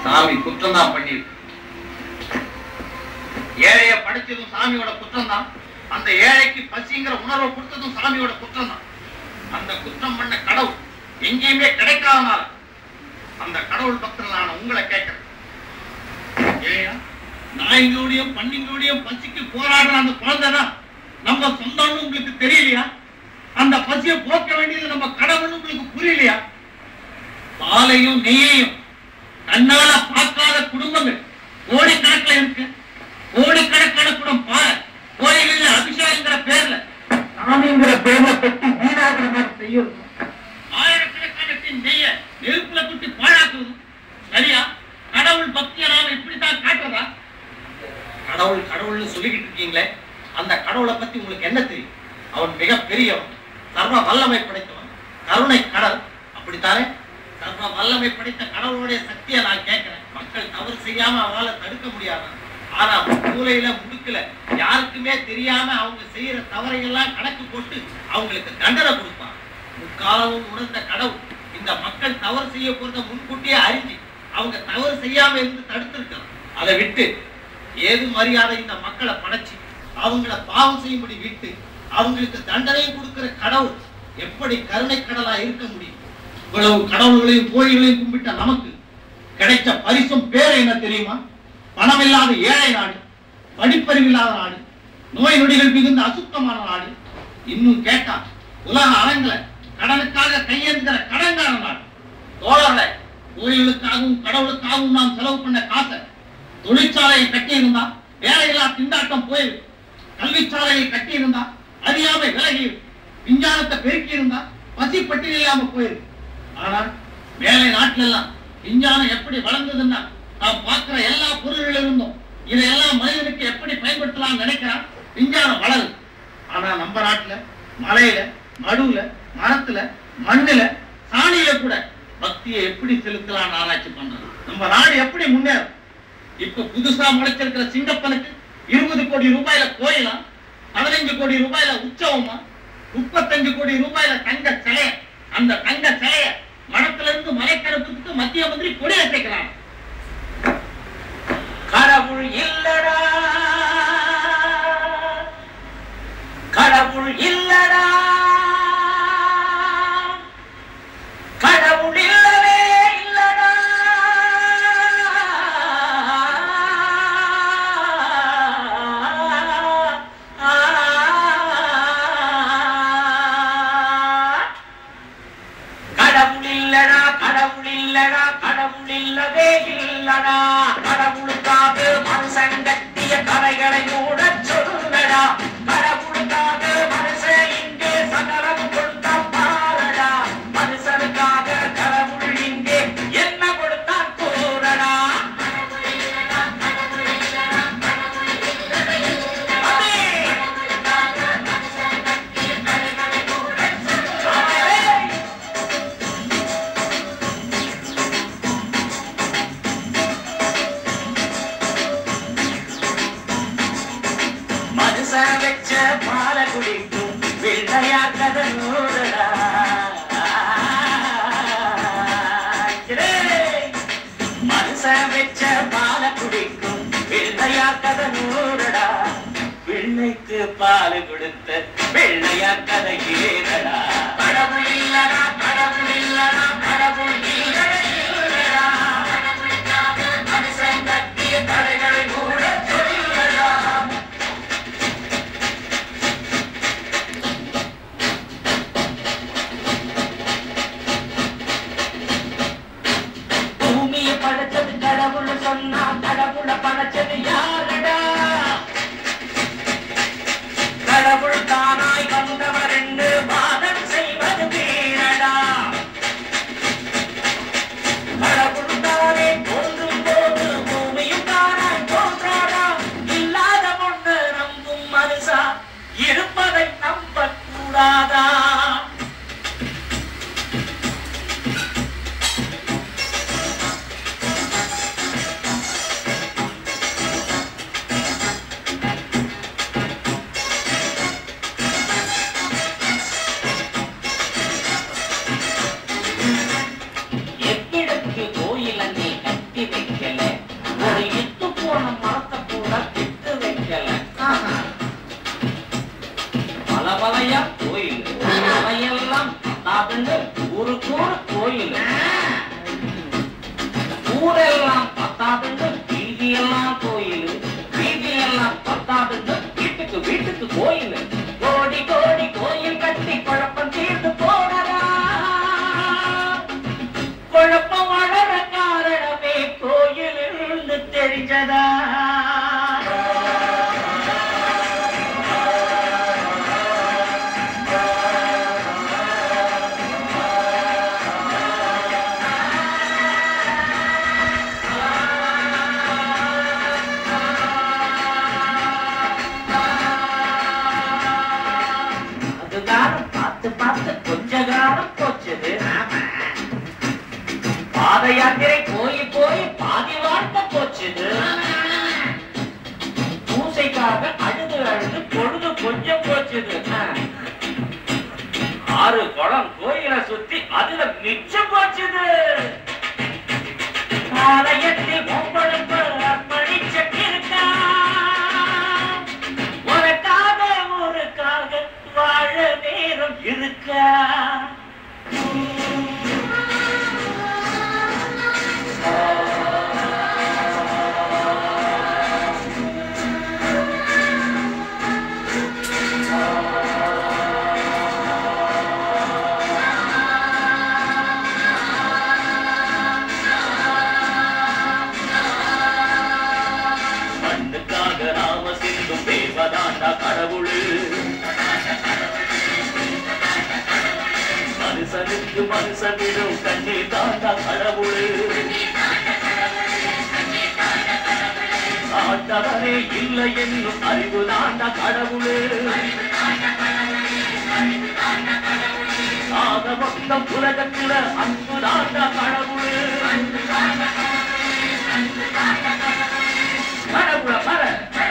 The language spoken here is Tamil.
சாமி குற்றம் தான் பண்ணிருக்கு ஏழைய படைச்சதும் சாமியோட குற்றம் தான் அந்த ஏழைக்கு பசிங்கிற உணர்வை கொடுத்ததும் சாமியோட குற்றம் தான் அந்த குற்றம் பண்ண கடவுள் எங்கேயுமே கிடைக்காதனால அந்த கடவுள் பக்தர்களான உங்களை கேட்கிறேன் ஏயா நாய்களோடையும் பன்னிங்களோடையும் பசிக்கு போராடுற அந்த குழந்தை தான் நம்ம சொந்தம்னு உங்களுக்கு தெரியலையா அந்த பசியை போக்க வேண்டியது நம்ம கடவுள்னு உங்களுக்கு புரியலையா பாலையும் நெய்யையும் கண்ணால பார்க்காத குடும்பங்கள் கோடிக்கணக்கில் இருக்கு கோடிக்கணக்கான குடும்பம் பாரு கோயில்கள் அபிஷேகங்கிற பேர்ல சாமிங்கிற பேர்ல பெட்டி வீணாகிற மாதிரி செய்யணும் ஆயிரக்கணக்கான டின் நெய்ய நெருப்புல குட்டி பாழாக்குவது சரியா கடவுள் பக்தியை நாம இப்படித்தான் காட்டுறதா கடவுள் கடவுள்னு சொல்லிக்கிட்டு இருக்கீங்களே அந்த கடவுளை பத்தி உங்களுக்கு என்ன தெரியும் அவன் மிக பெரியவன் சர்வ வல்லமை படைத்தவன் கருணை கடல் அப்படித்தானே சர்வ வல்லமை படைத்த கடவுளுடைய சக்தியை நான் கேட்கிறேன் மக்கள் தவறு செய்யாம அவளால தடுக்க முடியாது ஆனா மூலையில முடுக்கல யாருக்குமே தெரியாம அவங்க செய்யற தவறையெல்லாம் கணக்கு போட்டு அவங்களுக்கு தண்டனை கொடுப்பான் முக்காலமும் உணர்ந்த கடவுள் இந்த மக்கள் தவறு செய்ய போறத முன்கூட்டியே அறிஞ்சு அவங்க தவறு செய்யாம இருந்து தடுத்திருக்கலாம் அதை விட்டு ஏது மரியாதை இந்த மக்களை படைச்சு அவங்கள பாவம் செய்யும்படி விட்டு அவங்களுக்கு தண்டனையும் கொடுக்கிற கடவுள் எப்படி கருணை கடலா இருக்க முடியும் இவ்வளவு கடவுள்களையும் கோயில்களையும் கும்பிட்ட நமக்கு கிடைச்ச பரிசும் பேர் என்ன தெரியுமா பணம் இல்லாத ஏழை நாடு படிப்பறிவு இல்லாத நாடு நோய் நொடிகள் மிகுந்த அசுத்தமான நாடு இன்னும் கேட்டா உலக அரங்கில கடனுக்காக கையேந்துகிற கடன்கார நாடு தோழர்களே கோயிலுக்காகவும் கடவுளுக்காகவும் நாம் செலவு பண்ண காசை தொழிற்சாலையை கட்டியிருந்தா வேலையில்லா திண்டாட்டம் போயிருக்கு கல்விச்சாலையை கட்டியிருந்தா அறியாமை விலகி விஞ்ஞானத்தை பெருக்கி இருந்தா பசி பட்டியல் இல்லாம போயிருக்கு ஆனால் மேலை நாட்டுல எல்லாம் விஞ்ஞானம் எப்படி வளர்ந்ததுன்னா நாம் பார்க்கிற எல்லா பொருள்கள் இருந்தும் இதையெல்லாம் மனிதனுக்கு எப்படி பயன்படுத்தலாம் நினைக்கிறான் விஞ்ஞானம் வளருது ஆனா நம்ம நாட்டுல மலையில நடுவுல மரத்துல மண்ணுல சாணியில கூட பக்தியை எப்படி செலுத்தலாம் ஆராய்ச்சி பண்றது நம்ம நாடு எப்படி முன்னேறும் இப்ப புதுசா முளைச்சிருக்கிற சிங்கப்பனுக்கு இருபது கோடி ரூபாயில கோயிலா பதினைஞ்சு கோடி ரூபாயில உற்சவமா முப்பத்தஞ்சு கோடி ரூபாயில தங்க சிலைய அந்த தங்க சிலைய மடத்துல இருந்து மலைக்கடப்புக்கு மத்திய மந்திரி கொடி அசைக்கிறான் கடவுள் இல்லடா கடவுள் இல்லடா கடவுள் இல்லவே இல்லடா கடவுள் இல்லடா கடவுள் இல்லடா கடவுள் இல்லவே இல்லடா கடவுளுக்காக மனுஷன் கட்டிய கரைகளை மூட சொல்லடா கடவுளுக்காக மனுஷன் இங்கே சகலம் கொடுத்தா பாரடா மனுஷனுக்காக கடவுள் இங்கே என்ன கொடுத்தான் கூறடா அதே. அதே. மனுஷன் வச்ச பால குடிக்கும் வெள்ளையா கதை நூறடா மனுஷன் வச்ச பால குடிக்கும் வெள்ளையா கதை நூறடா வெள்ளைக்கு பால் கொடுத்த வெள்ளையா கதை ஏறடா கடவுள் இல்லடா கடவுள் இல்லடா கடவுள் இல்லடா இல்லடா மனுஷன் கட்டிய கடைகளை கூட சொல்லடா பூமியை படைச்சது கடவுள் சொன்னா கடவுளை படைச்சது யாருடா கடவுள் தானாய் வந்தவர் என்று வாதம் செய்வது வீரடா கடவுள் தானே தோன்றும் போது பூமியும் தானாய் தோன்றாடா இல்லாத ஒன்று நம்பும் மனுஷா இருப்பதை நம்பக் கூடாதா எவ்விடத்து கோயில் அங்கே கட்டி வைக்க பத்தாதுன்னு வீதி எல்லாம் கோயில் வீதி எல்லாம் பத்தாதுன்னு வீட்டுக்கு வீட்டுக்கு கோயில் கோடி கோடி கோயில் கட்டி குழப்பம் தீர்ந்து போனதா குழப்பம் வளர காரணமே கோயிலிருந்து தெரிஞ்சதா அது காலம் பார்த்து பார்த்து கொஞ்ச காலம் போச்சுது பாத யாத்திரை போய் போய் பாதி வாழ்க்கை போச்சுது பூசைக்காக அழுது அழுது பொழுது கொஞ்சம் போச்சுது ஆறு குளம் கோயிலை சுத்தி அதுல மிச்சம் போச்சுது ஆலயத்தில் உங்களுக்கு அர்ப்பணிச்ச இருக்கா உனக்காக ஊருக்காக வாழ நேரம் இருக்கா மண்ணுக்காக நாம சிந்தும் தேவதாண்டா கடவுள் மனுஷனுக்கு மனுஷனிடும் கண்ணீர் தாண்டா கடவுள் ஆண்டவனே இல்லை என்னும் அறிவு தாண்டா கடவுள் ஆக மொத்தம் உலகத்துல அன்பு தாண்டா கடவுள் கடவுள மர